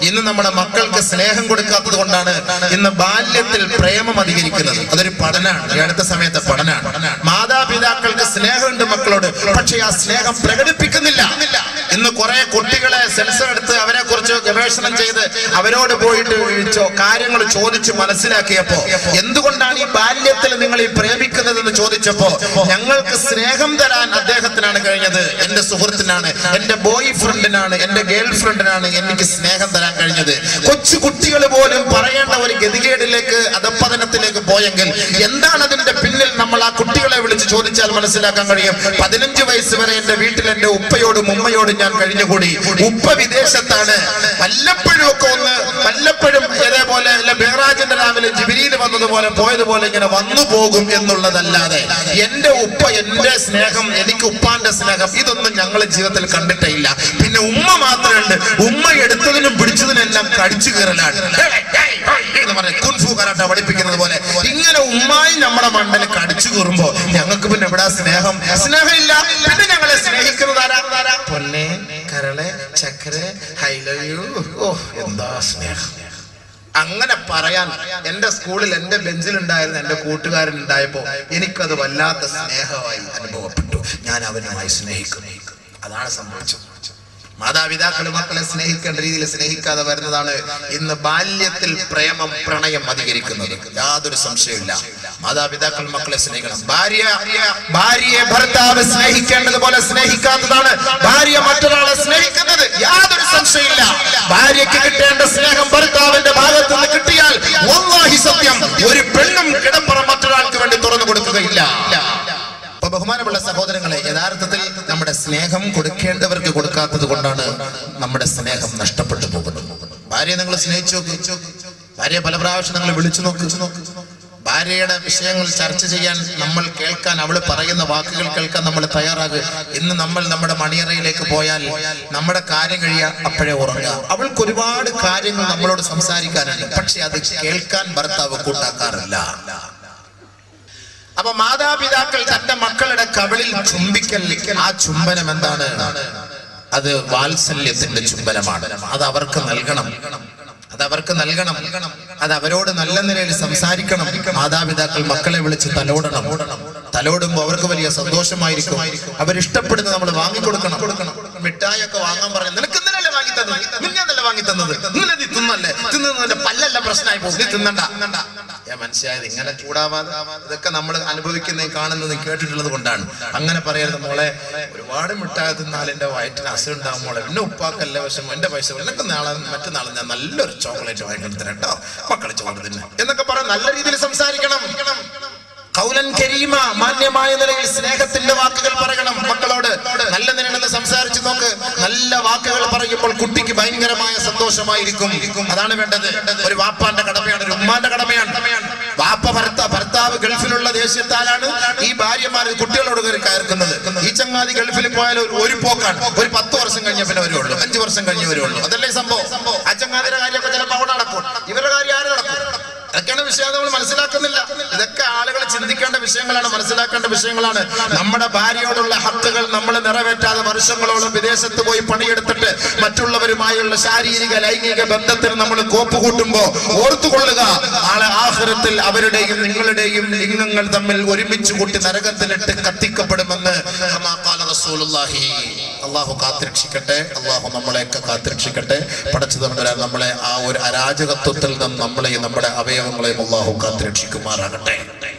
ഇന്ന് നമ്മുടെ മക്കൾക്ക് സ്നേഹം കൊടുക്കാത്തത് കൊണ്ടാണ് ഇന്ന് ബാല്യത്തിൽ പ്രേമം അധികരിക്കുന്നത് അതൊരു പഠനമാണ് ഈ അടുത്ത സമയത്തെ പഠനമാണ് മാതാപിതാക്കൾക്ക് സ്നേഹമുണ്ട് മക്കളോട് പക്ഷെ ആ സ്നേഹം പ്രകടിപ്പിക്കുന്നില്ല ഇന്ന് കുറെ കുട്ടികളെ സെൻസർ എടുത്ത് അവരെ കുറിച്ച് ഗവേഷണം ചെയ്ത് അവരോട് പോയിട്ട് ചോ- കാര്യങ്ങൾ ചോദിച്ച് മനസ്സിലാക്കിയപ്പോ എന്തുകൊണ്ടാണ് ഈ ബാല്യത്തിൽ നിങ്ങൾ ഈ പ്രേമിക്കുന്നതെന്ന് ചോദിച്ചപ്പോ ഞങ്ങൾക്ക് സ്നേഹം തരാൻ അദ്ദേഹത്തിനാണ് കഴിഞ്ഞത് എന്റെ സുഹൃത്തിനാണ് എന്റെ ബോയ് ഫ്രണ്ടിനാണ് എന്റെ ഗേൾ ഫ്രണ്ടിനാണ് എനിക്ക് സ്നേഹം തരാൻ കഴിഞ്ഞത് കൊച്ചു കുട്ടികൾ പോലും പറയേണ്ട ഒരു ഗതികേടിലേക്ക് അധപ്പതനത്തിലേക്ക് പോയെങ്കിൽ എന്താണ് അതിന്റെ പിന്നിൽ നമ്മൾ ആ കുട്ടികളെ വിളിച്ച് ചോദിച്ചാൽ മനസ്സിലാക്കാൻ കഴിയും പതിനഞ്ച് വയസ്സ് വരെ എന്റെ വീട്ടിൽ എന്റെ ഉപ്പയോടും ഉമ്മയോടും ഞാൻ കഴിഞ്ഞുകൂടി ഉപ്പ വിദേശത്താണ് വല്ലപ്പോഴും ഒക്കെ ഒന്ന് വല്ലപ്പോഴും ഇതേപോലെ അല്ല ബെഹ്റാജിന്റെ രാവിലെ ജിബിരിയിൽ വന്നതുപോലെ പോയതുപോലെ ഇങ്ങനെ വന്നു പോകും എന്നുള്ളതല്ലാതെ എന്റെ ഉപ്പ എന്റെ സ്നേഹം എനിക്ക് ഉപ്പാന്റെ സ്നേഹം ഇതൊന്നും ഞങ്ങൾ ജീവിതത്തിൽ കണ്ടിട്ടേ ഇല്ല പിന്നെ ഉമ്മ മാത്രമേ ഉണ്ട് ഉമ്മ എടുത്തതിനും പിടിച്ചതിനെല്ലാം കടിച്ചു കയറലാണ് എന്ന് പറഞ്ഞ കുൻഫു കരാട്ട പഠിപ്പിക്കുന്നത് പോലെ ഇങ്ങനെ ഉമ്മായി നമ്മുടെ മണ്ടല് കടിച്ചു കയറുമ്പോ ഞങ്ങൾക്ക് പിന്നെ എവിടെ സ്നേഹം സ്നേഹമില്ല പിന്നെ ഞങ്ങളെ സ്നേഹിക്കുന്നത് ആരാ പൊന്നെ കരളെ ചക്കര ഐ ലവ് യു ഓ എന്താ സ്നേഹം അങ്ങനെ പറയാൻ എന്റെ സ്കൂളിൽ എന്റെ ബെഞ്ചിൽ ഉണ്ടായിരുന്ന എന്റെ കൂട്ടുകാരൻ ഉണ്ടായപ്പോ എനിക്കത് വല്ലാത്ത സ്നേഹമായി അനുഭവപ്പെട്ടു ഞാൻ അവനുമായി സ്നേഹിക്കുന്നു അതാണ് സംഭവിച്ചത് മാതാപിതാക്കൾ മക്കളെ സ്നേഹിക്കേണ്ട രീതിയിൽ സ്നേഹിക്കാതെ വരുന്നതാണ് ഇന്ന് ബാല്യത്തിൽ പ്രേമം പ്രണയം അധികരിക്കുന്നത് യാതൊരു സംശയമില്ല മാതാപിതാക്കൾ മക്കളെ സ്നേഹിക്കണം ഭാര്യ ഭാര്യയെ ഭർത്താവ് സ്നേഹിക്കേണ്ടതുപോലെ സ്നേഹിക്കാത്തതാണ് ഭാര്യ മറ്റൊരാളെ സ്നേഹിക്കുന്നത് യാതൊരു സംശയമില്ല ഭാര്യയ്ക്ക് കിട്ടേണ്ട സ്നേഹം ഭർത്താവിന്റെ ഭാഗത്ത് നിന്ന് കിട്ടിയാൽ വല്ലാഹി സത്യം ഒരു പെണ്ണും കിടപ്പുറം മറ്റൊരാൾക്ക് വേണ്ടി തുറന്നു കൊടുക്കുകയില്ല അപ്പൊ ബഹുമാനമുള്ള സഹോദരങ്ങളെ യഥാർത്ഥത്തിൽ നമ്മുടെ സ്നേഹം കൊടുക്കേണ്ടവർക്ക് കൊടുക്കാത്തത് കൊണ്ടാണ് നമ്മുടെ സ്നേഹം നഷ്ടപ്പെട്ടു പോകുന്നത് ഭാര്യയെ നിങ്ങൾ സ്നേഹിച്ചു നോക്ക് ഭാര്യയെ പല പ്രാവശ്യം നിങ്ങൾ വിളിച്ചു നോക്ക് ഭാര്യയുടെ വിഷയങ്ങൾ ചർച്ച ചെയ്യാൻ നമ്മൾ കേൾക്കാൻ അവൾ പറയുന്ന വാക്കുകൾ കേൾക്കാൻ നമ്മൾ തയ്യാറാകുക ഇന്ന് നമ്മൾ നമ്മുടെ മണിയറയിലേക്ക് പോയാൽ നമ്മുടെ കാര്യം കഴിയാ അപ്പോഴേ ഉറങ്ങുക അവൾക്ക് ഒരുപാട് കാര്യങ്ങൾ നമ്മളോട് സംസാരിക്കാനുണ്ട് പക്ഷെ അത് കേൾക്കാൻ ഭർത്താവ് കൂട്ടാക്കാറില്ല അപ്പൊ മാതാപിതാക്കൾ തന്റെ മക്കളുടെ കവിളിൽ ചുംബിക്കൽ ആ ചുംബനം എന്താണ് അത് വാത്സല്യത്തിന്റെ ചുംബനമാണ് അത് അവർക്ക് നൽകണം അത് അവർക്ക് നൽകണം അത് അവരോട് നല്ല നിലയിൽ സംസാരിക്കണം മാതാപിതാക്കൾ മക്കളെ വിളിച്ച് തലോടണം തലോടുമ്പോ അവർക്ക് വലിയ സന്തോഷമായിരിക്കും അവരിഷ്ടപ്പെടുന്നത് നമ്മൾ വാങ്ങിക്കൊടുക്കണം മിഠായി ഒക്കെ വാങ്ങാൻ പറഞ്ഞു നിനക്ക് ഇന്നലെ വാങ്ങി തന്നത് നിന്നല്ല വാങ്ങി തന്നത് ഇന്നലെ നീ തിന്നല്ലേ തിന്നതിന്റെ പല്ലെല്ലാം പ്രശ്നമായി പോകും നീ തിന്നണ്ട ഞാൻ മനസ്സിലായത് ഇങ്ങനെ ചൂടാവാതെ ഇതൊക്കെ നമ്മൾ അനുഭവിക്കുന്നതും കാണുന്നതും കേട്ടിട്ടുള്ളത് കൊണ്ടാണ് അങ്ങനെ പറയരുത് മോളെ ഒരുപാട് മിഠായി തിന്നാൽ എന്റെ വയറ്റിന് അസുഖം ഉണ്ടാവും മോളെ പിന്നെ ഉപ്പാക്കല്ല വിഷമം എന്റെ പൈസ എന്നൊക്കെ നാളെ മറ്റന്നാൾ ഞാൻ നല്ലൊരു ചോക്ലേറ്റ് വാങ്ങിക്കൊണ്ടു തരാം കേട്ടോ മക്കളെ ചോറ് തിന്നെ എന്നൊക്കെ പറയാൻ നല്ല രീതിയിൽ സംസാരിക്കണം കൗലൻ കരീമ മാന്യമായ നിലയിൽ സ്നേഹത്തിന്റെ വാക്കുകൾ പറയണം മക്കളോട് നല്ല നിലയിൽ സംസാരിച്ചു നോക്ക് നല്ല വാക്കുകൾ പറയുമ്പോൾ കുട്ടിക്ക് ഭയങ്കരമായ സന്തോഷമായിരിക്കും അതാണ് വേണ്ടത് ഒരു വാപ്പാന്റെ കടമയാണ് ഒരു ഉമ്മാന്റെ കടമയാണ് വാപ്പ ഭർത്ത ഭർത്താവ് ഗൾഫിലുള്ള ദേശത്താലാണ് ഈ ഭാര്യമാർ കുട്ടികളോട് കയറി കയർക്കുന്നത് ഈ ചങ്ങാതി ഗൾഫിൽ പോയാൽ ഒരു- ഒരു പോക്കാണ് ഒരു പത്ത് വർഷം കഴിഞ്ഞ പിന്നെ വരുള്ളൂ അഞ്ചു വർഷം കഴിഞ്ഞ് വരുള്ളൂ അതല്ലേ സംഭവം ആ ചങ്ങാതിയുടെ കാര്യമൊക്കെ ചിലപ്പോൾ അവിടെ നടക്കും ഇവരുടെ കാര്യം ആര് നടക്കും ഇതൊക്കെയാണ് വിഷയം നമ്മൾ മനസ്സിലാക്കുന്നില്ല ഇതൊക്കെ ആളുകൾ ചിന്തിക്കേണ്ട വിഷയങ്ങളാണ് മനസ്സിലാക്കേണ്ട വിഷയങ്ങളാണ് നമ്മുടെ ഭാര്യയോടുള്ള ഹക്കുകൾ നമ്മൾ നിറവേറ്റാതെ വർഷങ്ങളോളം വിദേശത്ത് പോയി പണിയെടുത്തിട്ട് മറ്റുള്ളവരുമായുള്ള ശാരീരിക ലൈംഗിക ബന്ധത്തിൽ നമ്മൾ കോപ്പ് കൂട്ടുമ്പോ ഓർത്തുകൊള്ളുക നാളെ ആഹ്റത്തിൽ അവരുടെയും നിങ്ങളുടെയും ലിംഗങ്ങൾ തമ്മിൽ ഒരുമിച്ച് കൂട്ടി നരകത്തിലിട്ട് കത്തിക്കപ്പെടുമെന്ന് കമാ ഖാല റസൂലുള്ളാഹി. അള്ളാഹു കാത്തിരക്ഷിക്കട്ടെ അള്ളാഹു നമ്മളെയൊക്കെ കാത്തിരക്ഷിക്കട്ടെ പടച്ചു തമ്പുരാൻ നമ്മളെ ആ ഒരു അരാജകത്വത്തിൽ നിന്ന് നമ്മളെയും നമ്മുടെ അവയവങ്ങളെയും അള്ളാഹു കാത്തിരക്ഷിക്കുമാറാകട്ടെ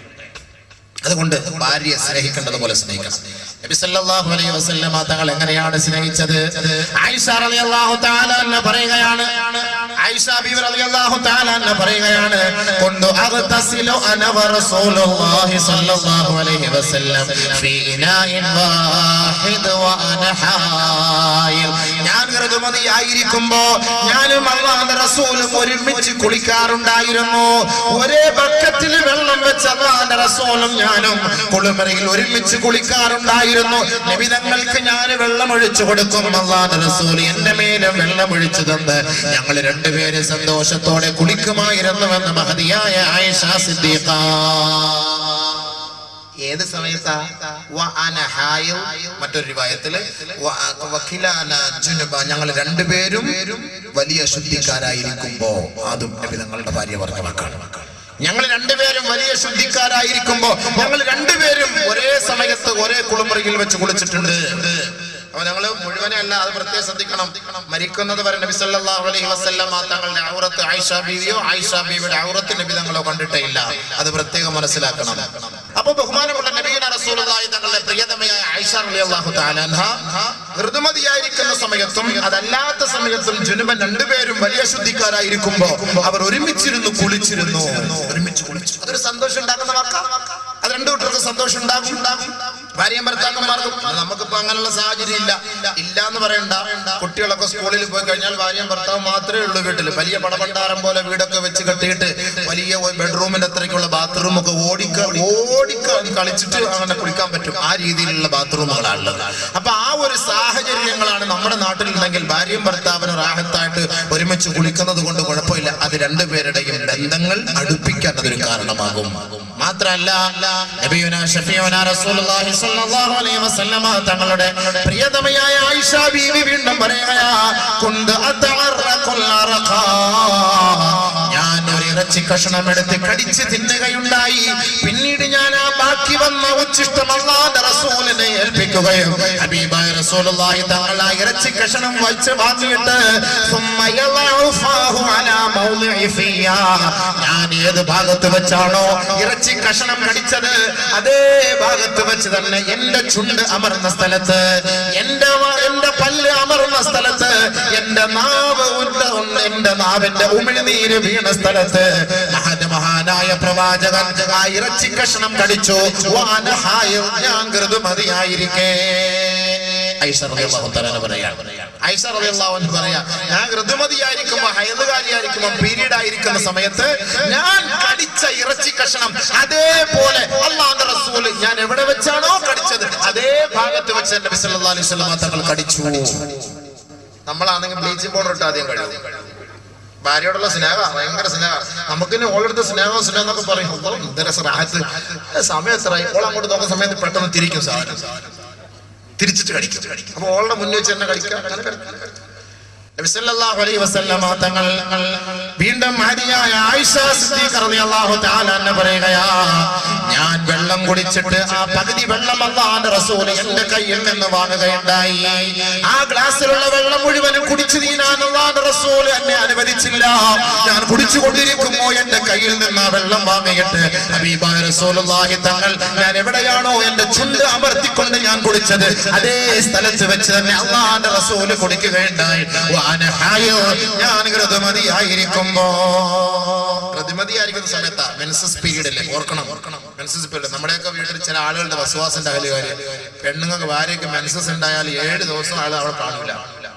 അതുകൊണ്ട് ഭാര്യയെ സ്നേഹിക്കേണ്ടത് പോലെ സ്നേഹിക്കണം നബി സല്ലല്ലാഹു അലൈഹി വസല്ലമ തങ്ങൾ എങ്ങനെയാണ് സ്നേഹിച്ചത് ആയിഷ റളിയല്ലാഹു തആല അന്ന പറയുകയാണ് ആയിഷ ബീവി റളിയല്ലാഹു തആല അന്ന പറയുകയാണ് കുന്തു അഗ്തസിലു അന വ റസൂലുള്ളാഹി സല്ലല്ലാഹു അലൈഹി വസല്ലം ഫീ ഇനാഇൻ വാഹിദ് വ അന ഹായിൽ ഞാൻ ഋതുമതിയായിരിക്കുമ്പോ ഞാനും അള്ളാഹുവിന്റെ റസൂലും ഒരുമിച്ച് കുളിക്കാറുണ്ടായിരുന്നു ഒരേ ബക്കറ്റിൽ വെള്ളം വെച്ച് അള്ളാഹുവിന്റെ റസൂലും ഞാനും കുളിമറയിൽ ഒരുമിച്ച് കുളിക്കാറുണ്ടായിരുന്നു നബിതങ്ങൾക്ക് ഞാൻ വെള്ളം ഒഴിച്ചു കൊടുക്കും അള്ളാഹുവിന്റെ റസൂൽ എന്റെ മേലും വെള്ളം ഒഴിച്ചു തന്ന് ഞങ്ങൾ രണ്ടുപേരും സന്തോഷത്തോടെ കുളിക്കുമായിരുന്നുവെന്ന് മഹതിയായ ആയിഷ സിദ്ദീഖ ഏത് സമയത്താ വ അന ഹായിൽ മറ്റൊരു രൂപത്തില് ഞങ്ങൾ രണ്ടുപേരും വലിയ ശുദ്ധിക്കാരായിരിക്കുമ്പോ അതും നബി തങ്ങളുടെ ഭാര്യ പറഞ്ഞ വാക്കാണ് ഞങ്ങൾ രണ്ടുപേരും വലിയ ശുദ്ധിക്കാരായിരിക്കുമ്പോ ഞങ്ങൾ രണ്ടുപേരും ഒരേ സമയത്ത് ഒരേ കുളിമുറിയിൽ വെച്ച് കുളിച്ചിട്ടുണ്ട് അപ്പൊ ഞങ്ങള് മുഴുവനെ അല്ല അത് പ്രത്യേകം ശ്രദ്ധിക്കണം മരിക്കുന്നത് വരെ നബി സല്ലല്ലാഹു അലൈഹി വസല്ലമ തങ്ങളുടെ ഔറത്ത് ആയിഷ ബീവിയോ ആയിഷ ബീവിയുടെ ഔറത്ത് നബി തങ്ങളോ കണ്ടിട്ടേ ഇല്ല അത് പ്രത്യേകം മനസ്സിലാക്കണം അപ്പൊ ബഹുമാനമുള്ള നബീന റസൂലുള്ളാഹി തങ്ങളുടെ പ്രിയതമയായ ആയിഷ റളിയല്ലാഹു തആല അൻഹ ഋതുമതിയായിരിക്കുന്ന സമയത്തും അതല്ലാത്ത സമയത്തും ജുനുബൻ രണ്ടുപേരും വലിയ ശുദ്ധിക്കാരായിരിക്കുമ്പോ അവർ ഒരുമിച്ചിരുന്നു കുളിച്ചിരുന്നു ഒരുമിച്ച് കുളിച്ചു അതൊരു സന്തോഷം ഉണ്ടാക്കുന്ന വാക്കാ അത് രണ്ടു കൂട്ടർക്ക് സന്തോഷം ഉണ്ടാകും ഉണ്ടാകും ഭാര്യയും ഭർത്താക്കന്മാർക്കും നമുക്കിപ്പോ അങ്ങനെയുള്ള സാഹചര്യം ഇല്ല ഇല്ല എന്ന് പറയണ്ട കുട്ടികളൊക്കെ സ്കൂളിൽ പോയി കഴിഞ്ഞാൽ ഭാര്യയും ഭർത്താവും മാത്രമേ ഉള്ളൂ വീട്ടിൽ വലിയ പടപണ്ടാരം പോലെ വീടൊക്കെ വെച്ച് കെട്ടിയിട്ട് വലിയ ബെഡ്റൂമിന്റെ അത്രയ്ക്കുള്ള ബാത്റൂം ഒക്കെ ഓടിക്ക ഓടിക്ക കളിച്ചിട്ട് അങ്ങനെ കുളിക്കാൻ പറ്റും ആ രീതിയിലുള്ള ബാത്റൂമുകളാണ് ഉള്ളത് അപ്പൊ ആ ഒരു സാഹചര്യങ്ങളാണ് നമ്മുടെ നാട്ടിലുണ്ടെങ്കിൽ ഭാര്യയും ഭർത്താവിനും റാഹത്തായിട്ട് ഒരുമിച്ച് കുളിക്കുന്നത് കൊണ്ട് കുഴപ്പമില്ല അത് രണ്ടുപേരുടെയും ബന്ധങ്ങൾ അടുപ്പിക്കാൻ അതൊരു കാരണമാകും മാത്രല്ല നബിയുന ഷഫീഉന റസൂലുള്ളാഹി സ്വല്ലല്ലാഹു അലൈഹി വസല്ലമ തങ്ങളുടെ പ്രിയതമയായ ആയിഷ ബീവി വീണ്ടും പറയുകയാ കുന്ത് അതഅറഖുൽ അറഖാ ഞാൻ ഒരു ഇറച്ചി കഷണം എടുത്ത് കടിച്ച് തിന്നുകയുണ്ടായി പിന്നീട് ഞാൻ ആ ബാക്കി വന്ന ഉച്ചിഷ്ടം അള്ളാന്റെ റസൂലിനെ ഏൽപ്പിക്കുകയും ഹബീബായ റസൂലുള്ളാഹി തങ്ങൾ ആ ഇറച്ചി കഷണം വച്ച് വാങ്ങിയിട്ട് ثم يضع فاه على موضع فيها. ഞാൻ ഏത് ഭാഗത്ത് വെച്ചാണോ ഇറച്ചി കഷണം കടിച്ചത് അതേ ഭാഗത്ത് വെച്ച് തന്നെ എന്റെ ചുണ്ട് അമർന്ന സ്ഥലത്ത് എന്റെ വ- എന്റെ പല്ല് അമർന്ന സ്ഥലത്ത് എന്റെ നാവ് ഉണ്ട എന്റെ നാവിന്റെ ഉമിഴ്നീര് വീണ സ്ഥലത്ത് മഹാന മഹാനായ പ്രവാചകൻ ആ ഇറച്ചി കഷണം കടിച്ചു വാന ഹായിൽ ഞാൻ ഋതുമതിയായിരിക്കേ ഐഷ റളിയല്ലാഹു തആല പറയാണ് ഐഷ റളിയല്ലാഹു അൻഹ പറയാ ഞാൻ ഋതുമതിയായിരിക്കുമ്പോ ഹൈദുകാരിയായിരിക്കുമ്പോ പീരീഡ് ആയിരിക്കുന്ന സമയത്ത് ഞാൻ കടിച്ച ഇറച്ചി കഷണം അതേപോലെ അള്ളാഹുന്റെ റസൂല് ഞാൻ എവിടെ വെച്ചാണോ കടിച്ചത് അതേ ഭാഗത്ത് വെച്ച് എന്റെ നബി സല്ലല്ലാഹു അലൈഹി വസല്ലം തങ്ങൾ കടിച്ചു നമ്മളാണെങ്കിൽ ബ്ലീച്ചിങ് പൗഡർ ഇട്ട് ആദ്യം കഴിയും ഭാര്യയോടുള്ള സ്നേഹ ഭയങ്കര സ്നേഹ നമുക്ക് ഇനി ഓളെടുത്ത സ്നേഹം സ്നേഹം എന്നൊക്കെ പറയും "ഓ, എന്തൊരു റാഹത്ത് സമയം എത്രയായി ഓൾ അങ്ങോട്ട് നോക്കുന്ന സമയത്ത് പെട്ടെന്ന് തിരിക്കും സാധനം തിരിച്ചിട്ട് കടിക്കും അപ്പൊ ഓളുടെ മുന്നിൽ വെച്ച് തന്നെ കടിക്കാം അങ്ങനെ കടിക്കാം. നബി സല്ലല്ലാഹു അലൈഹി വസല്ലമ തങ്ങൾ വീണ്ടും മഹദിയായ ആയിഷ സിദ്ദീഖ റളിയല്ലാഹു തആല അൻഹ പറയുകയാ ഞാൻ വെള്ളം കുടിച്ചിട്ട് ആ പകുതി വെള്ളം അല്ലാഹുവിന്റെ റസൂൽ എന്റെ കയ്യിൽ നിന്ന് വാങ്ങുകയുണ്ടായി ആ ഗ്ലാസ്സിലുള്ള വെള്ളം മുഴുവനും കുടിച്ചു തീരാൻ അല്ലാഹുവിന്റെ റസൂൽ എന്നെ അനുവദിച്ചില്ല ഞാൻ കുടിച്ചുകൊണ്ടിരിക്കുമ്പോ എന്റെ കയ്യിൽ നിന്ന് ആ വെള്ളം വാങ്ങിയിട്ട് ഹബീബായ റസൂലുള്ളാഹി തങ്ങൾ ഞാൻ എവിടെയാണോ എന്റെ ചുണ്ട് അമർത്തിക്കൊണ്ട് ഞാൻ കുടിച്ചത് അതേ സ്ഥലത്ത് വെച്ച് തന്നെ അള്ളാന്റെ റസൂല് കുടിക്കുകയുണ്ടായി വാന ഹായോ ഞാൻ ഋതുമതിയായിരിക്കുമ്പോ ഋതുമതിയായിരിക്കുന്ന സമയത്താ മെൻസസ് പീരീഡ് ഓർക്കണം ഓർക്കണം മെൻസസ് പീരീഡ് നമ്മുടെയൊക്കെ വീട്ടിൽ ചില ആളുകളുടെ വസുവാസിന്റെ അകലുകാര് പെണ്ണുങ്ങൾക്ക് ഭാര്യയ്ക്ക് മെൻസസ് ഉണ്ടായാൽ ഏഴ് ദിവസം ആൾ അവിടെ കാണൂല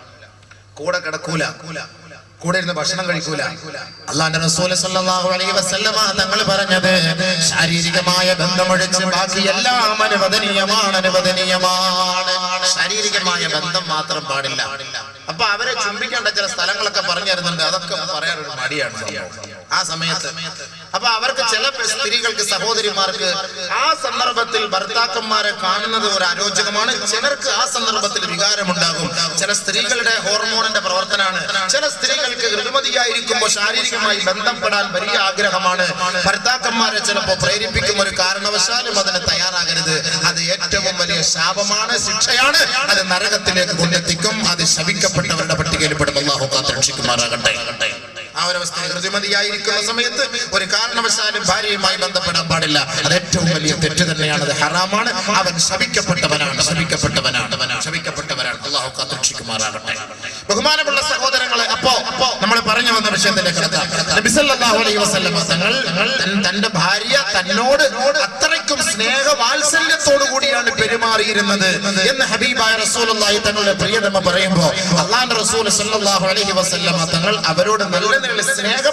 കൂടെ കിടക്കൂല കൂടെ ഇരുന്ന് ഭക്ഷണം കഴിക്കൂല അള്ളാന്റെ റസൂല് സല്ലല്ലാഹു അലൈഹി വസല്ലമ തങ്ങൾ പറഞ്ഞത് ശാരീരികമായ ബന്ധമൊഴിച്ച് ബാക്കി എല്ലാം അനുവദനീയമാണ് അനുവദനീയമാണ് ശാരീരികമായ ബന്ധം മാത്രം പാടില്ല അപ്പൊ അവരെ ചുംബിക്കേണ്ട ചില സ്ഥലങ്ങളൊക്കെ പറഞ്ഞു തരുന്നുണ്ട് അതൊക്കെ പറയാനൊരു മടിയാണ് സംഭവം. ആ സമയത്ത് അപ്പൊ അവർക്ക് ചില സ്ത്രീകൾക്ക് സഹോദരിമാർക്ക് ആ സന്ദർഭത്തിൽ ഭർത്താക്കന്മാരെ കാണുന്നത് ഒരു അരോചകമാണ് ചിലർക്ക് ആ സന്ദർഭത്തിൽ വികാരമുണ്ടാകും ചില സ്ത്രീകളുടെ ഹോർമോണിന്റെ പ്രവർത്തനമാണ് ചില സ്ത്രീകൾക്ക് ഋതുമതിയായിരിക്കുമ്പോൾ ശാരീരികമായി ബന്ധപ്പെടാൻ വലിയ ആഗ്രഹമാണ് ഭർത്താക്കന്മാരെ ചിലപ്പോൾ പ്രേരിപ്പിക്കും ഒരു കാരണവശാലും അതിന് തയ്യാറാകരുത് അത് ഏറ്റവും വലിയ ശാപമാണ് ശിക്ഷയാണ് അത് നരകത്തിലേക്ക് കൊണ്ടെത്തിക്കും അത് ശപിക്കപ്പെട്ടവരുടെ പട്ടികയിൽ പെടും അള്ളാഹു കാത്തുരക്ഷിക്കുമാറാകട്ടെ ആ ഒരു അവസ്ഥ ഋതുമതിയായിരിക്കുന്ന സമയത്ത് ഒരു കാരണവശാലും ഭാര്യയുമായി ബന്ധപ്പെടാൻ പാടില്ല അത് ഏറ്റവും വലിയ തെറ്റ് തന്നെയാണ് അത് ഹറാമാണ് അവൻ ശപിക്കപ്പെട്ടവനാണ് ശപിക്കപ്പെട്ടവനാണ് ശപിക്കപ്പെട്ടവനാണ് അള്ളാഹു കാത്തുരക്ഷിക്കുമാറാകട്ടെ ബഹുമാനമുള്ള സഹോദരങ്ങളെ അപ്പോ അപ്പോ നമ്മൾ പറഞ്ഞു വന്ന വിഷയത്തിലേക്ക് കിടക്കാം നബി സല്ലല്ലാഹു അലൈഹി വസല്ലം തങ്ങൾ തൻ- തന്റെ ഭാര്യ തന്നോട് അത്രയ്ക്കും സ്നേഹ വാത്സല്യത്തോടു കൂടിയാണ് പെരുമാറിയിരുന്നത് എന്ന് ഹബീബായ റസൂലുള്ളാഹി തങ്ങളുടെ പ്രിയതമ പറയുമ്പോൾ അള്ളാഹുന്റെ റസൂൽ സല്ലല്ലാഹു അലൈഹി വസല്ലം തങ്ങൾ അവരോട് നല്ല നല്ല സ്നേഹപ്രകടനം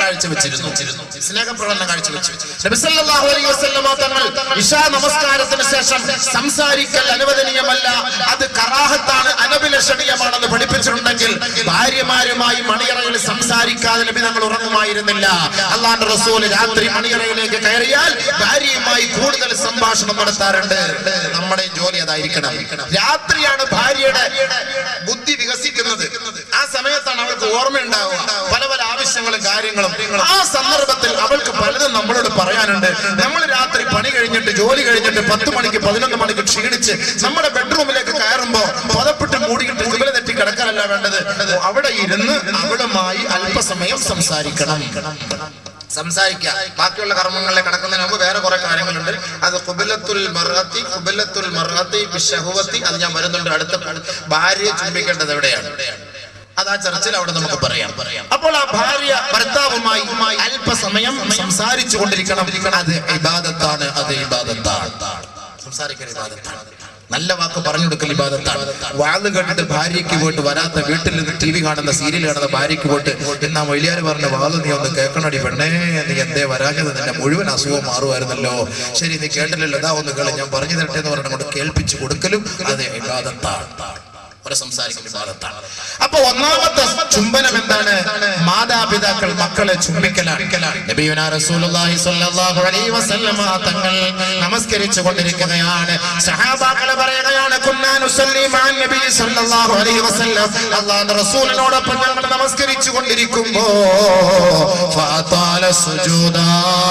കാഴ്ചവെച്ചിരുന്നു സ്നേഹപ്രകടനം കാഴ്ചവെച്ചു നബി സല്ലല്ലാഹു അലൈഹി വസല്ലമ തങ്ങൾ ഇശാ നമസ്കാരത്തിന് ശേഷം സംസാരിക്കൽ അനുവദനീയമല്ല അത് കറാഹത്താണ് അനഭിലഷണീയമാണെന്ന് പഠിപ്പിച്ചിട്ടുണ്ടെങ്കിൽ ഭാര്യമാരുമായി മണിയറയിൽ സംസാരിക്കാതെ നബി തങ്ങൾ ഉറങ്ങുമായിരുന്നില്ല അള്ളാന്റെ റസൂൽ രാത്രി മണിയറയിലേക്ക് കയറിയാൽ ഭാര്യയുമായി കൂടുതൽ സംഭാഷണം നടത്താറുണ്ട് നമ്മുടെ ജോലി അതായിരിക്കണം രാത്രിയാണ് ഭാര്യയുടെ ബുദ്ധി വികസിക്കുന്നത് ആ സമയത്താണ് അവൾക്ക് ഓർമ്മയുണ്ടാവുക പല പല ആവശ്യങ്ങളും കാര്യങ്ങളും ആ സന്ദർഭത്തിൽ അവൾക്ക് പലതും നമ്മളോട് പറയാനുണ്ട് നമ്മൾ രാത്രി പണി കഴിഞ്ഞിട്ട് ജോലി കഴിഞ്ഞിട്ട് പത്ത് മണിക്ക് പതിനൊന്ന് മണിക്ക് ക്ഷീണിച്ച് നമ്മുടെ ബെഡ്റൂമിലേക്ക് കയറുമ്പോ പദപ്പെട്ട് മൂടിയിട്ട് കുബല തെറ്റി കിടക്കാനല്ല വേണ്ടത് അവിടെ ഇരുന്ന് അവളുമായി അല്പസമയം സംസാരിക്കണം സംസാരിക്കുക ബാക്കിയുള്ള കർമ്മങ്ങളിലെ കടക്കുന്നതിന് മുമ്പ് വേറെ കുറെ കാര്യങ്ങളുണ്ട് അത് കുബിലത്തുൽ മർഹത്തി കുബിലത്തുൽ മർഹത്തി ബിഷഹുവത്തി അത് ഞാൻ വരുന്നുണ്ട് അടുത്ത ഭാര്യയെ ചുംബിക്കേണ്ടത് എവിടെയാണ് അത് ആ ചർച്ചിൽ അവിടെ നമുക്ക് പറയാം അപ്പോൾ ആ ഭാര്യ ഭർത്താവുമായി അല്പസമയം സംസാരിച്ചു കൊണ്ടിരിക്കണം അത് ഇബാദത്താണ് അത് ഇബാദത്താണ് സംസാരിക്കൽ ഇബാദത്താണ് നല്ല വാക്ക് പറഞ്ഞു കൊടുക്കൽ ഇബാദത്താണ് വാള് കേട്ടിട്ട് ഭാര്യയ്ക്ക് പോയിട്ട് വരാത്ത വീട്ടിൽ നിന്ന് ടി വി കാണുന്ന സീരിയൽ കാണുന്ന ഭാര്യയ്ക്ക് പോയിട്ട് എന്നാ മൊയ്ലിയാര് പറഞ്ഞ വാള് നീ ഒന്ന് കേൾക്കണടി പെണ്ണേ നീ എന്തേ വരാഞ്ഞത് നിന്റെ മുഴുവൻ അസുഖം മാറുമായിരുന്നല്ലോ ശരി നീ കേട്ടില്ലല്ലോ ഇതാ ഒന്ന് കേളി ഞാൻ പറഞ്ഞു തരട്ടെ എന്ന് പറഞ്ഞുകൊണ്ട് കേൾപ്പിച്ചു കൊടുക്കലും അത് ഇബാദത്താണ് ഒരു സംസാരിക്കുന്ന വിവാദത്താണ് അപ്പൊ ഒന്നാമത്തെ ചുംബനം എന്താണ് മാതാപിതാക്കൾ മക്കളെ ചുംബിക്കലാണ് നബിയുനാ റസൂലുള്ളാഹി സ്വല്ലല്ലാഹു അലൈഹി വസല്ലമ തങ്ങൾ നമസ്കരിച്ചു കൊണ്ടിരിക്കുകയാണ് സഹാബാക്കളെ പറയുകയാണ് കുന്നാ നുസല്ലി മഅൻ നബി സ്വല്ലല്ലാഹു അലൈഹി വസല്ലം അല്ലാഹുവിന്റെ റസൂലിനോടൊപ്പം ഞങ്ങൾ നമസ്കരിച്ചു കൊണ്ടിരിക്കുമ്പോ ഫഅതാല സുജൂദാ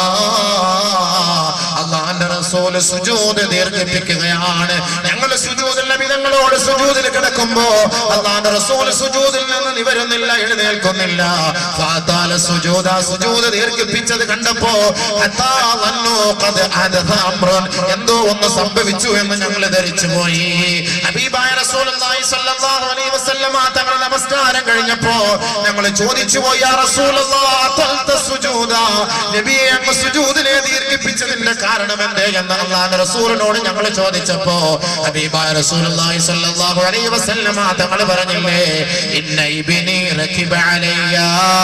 അള്ളാന്റെ റസൂല് സുജൂദ് ദീർഘിപ്പിക്കുകയാണ് ഞങ്ങൾ സുജൂദിൽ നബി തങ്ങളോട് സുജൂദിൽ കിടക്കുമ്പോ അള്ളാന്റെ റസൂല് സുജൂദിൽ നിന്ന് നിവരുന്നില്ല എഴുന്നേൽക്കുന്നില്ല ഫാത്താല സുജൂദ സുജൂദ് ദീർഘിപ്പിച്ചത് കണ്ടപ്പോ ഹത്താ വന്നു ഖദ് ഹദഥ അംറുൻ. എന്തോ ഒന്ന് സംഭവിച്ചു എന്ന് ഞങ്ങൾ ധരിച്ചു പോയി ഹബീബായ റസൂലുള്ളാഹി സ്വല്ലല്ലാഹു അലൈഹി വസല്ലമ തങ്ങൾ നമസ്കാരം കഴിഞ്ഞപ്പോ ഞങ്ങൾ ചോദിച്ചു പോയി യാ റസൂലുള്ളാഹ് അത്തൽത സുജൂദ നബിയെ അങ്ങ് സുജൂദിനെ ദീർഘിപ്പിച്ചതിന്റെ കാരണം എന്തേ എന്ന് അള്ളാഹുവിന്റെ റസൂലിനോട് ഞങ്ങൾ ചോദിച്ചപ്പോ ഹബീബായ റസൂലുള്ളാഹി സ്വല്ലല്ലാഹു അലൈഹി വസല്ലമ തങ്ങൾ പറഞ്ഞില്ലേ ഇന്ന ഇബ്നി റകിബ അലയ്യ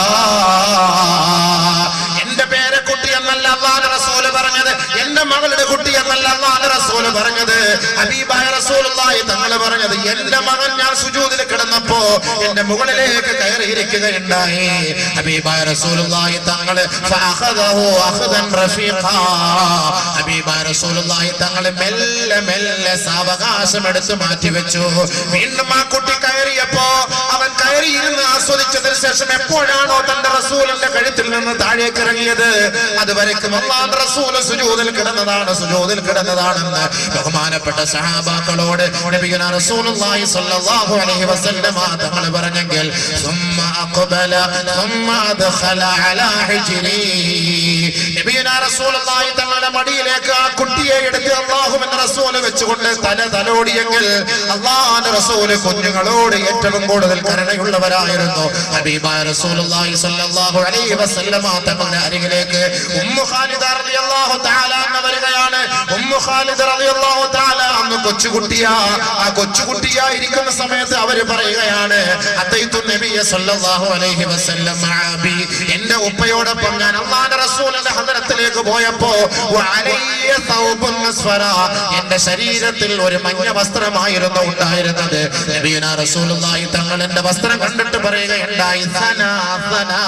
എന്റെ പേരക്കുട്ടി എന്നല്ല അള്ളാഹുവിന്റെ റസൂല് പറഞ്ഞത് എന്റെ മകളുടെ കുട്ടി എന്നല്ല അള്ളാഹുവിന്റെ റസൂല് പറഞ്ഞത് ഹബീബായ റസൂലുള്ളാഹി തങ്ങൾ പറഞ്ഞത് എന്റെ മകൻ ഞാൻ സുജൂദിൽ കിടന്നപ്പോ എന്റെ മുകളിലേക്ക് കയറിയിരിക്കുകയുണ്ടായി ഹബീബായ റസൂലുള്ളാഹി തങ്ങൾ ഫഅഖദഹു അഖദൻ റഫീഖാ ഹബീബായ റസൂലുള്ളാഹി തങ്ങൾ മെല്ലെ മെല്ലെ സാവകാശം എടുത്തു മാറ്റി വെച്ചു വീണ്ടും ആ കുട്ടി കയറിയപ്പോ അവൻ കയറിയിരുന്ന് ആസ്വദിച്ചതിന് ശേഷം എപ്പോഴാണോ തന്റെ റസൂലിന്റെ കഴുത്തിൽ നിന്ന് താഴേക്ക് ഇറങ്ങിയത് അതുവരേക്കും അള്ളാഹ് റസൂല് സുജൂദിൽ കിടന്നതാണ് സുജൂദിൽ കിടന്നതാണെന്ന് ബഹുമാനപ്പെട്ട സഹാബാക്കളോട് നബിയുന റസൂലുള്ളാഹി സ്വല്ലല്ലാഹു അലൈഹി വസല്ലമ തങ്ങൾ പറഞ്ഞെങ്കിൽ ثم أقبل ثم أدخل على حجري നബിയുന റസൂലുള്ളാഹി തങ്ങളുടെ മടിയിലേക്ക് ആ കുട്ടിയെ എടുത്ത് അള്ളാഹുവിന്റെ റസൂല് വെച്ചുകൊണ്ട് തല തലോടിയെങ്കിൽ അള്ളാഹിന്റെ റസൂല് കുഞ്ഞുങ്ങളോട് ഏറ്റവും കൂടുതൽ കരുണയുള്ളവരായിരുന്നു ഹബീബായ റസൂലുള്ളാഹി സ്വല്ലല്ലാഹു അലൈഹി വസല്ലമ തങ്ങളുടെ അരികിലേക്ക് ഉമ്മു ഖാലിദ റളിയല്ലാഹു തആല അന്ന് വരികയാണ് ഉമ്മു ഖാലിദ റളിയല്ലാഹു തആല അന്ന് കൊച്ചുകുട്ടിയാ ആ കൊച്ചുകുട്ടിയായിരിക്കുന്ന സമയത്ത് അവര് പറയുകയാണ് അത്തൈത്തു നബിയ സല്ലല്ലാഹു അലൈഹി വസല്ലം അബി എന്റെ ഉപ്പയോടൊപ്പം ഞാൻ അള്ളാഹുവിന്റെ റസൂലിന്റെ ഹദറത്തിലേക്ക് പോയപ്പോ വഅലയ്യ തൗബുൻ അസ്ഫറ എന്റെ ശരീരത്തിൽ ഒരു മഞ്ഞ വസ്ത്രമായിരുന്നു ഉണ്ടായിരുന്നത് നബിയുനാ റസൂലുള്ളാഹി തങ്ങൾ എന്റെ വസ്ത്രം കണ്ടിട്ട് പറയുകയുണ്ടായി സനാ സനാ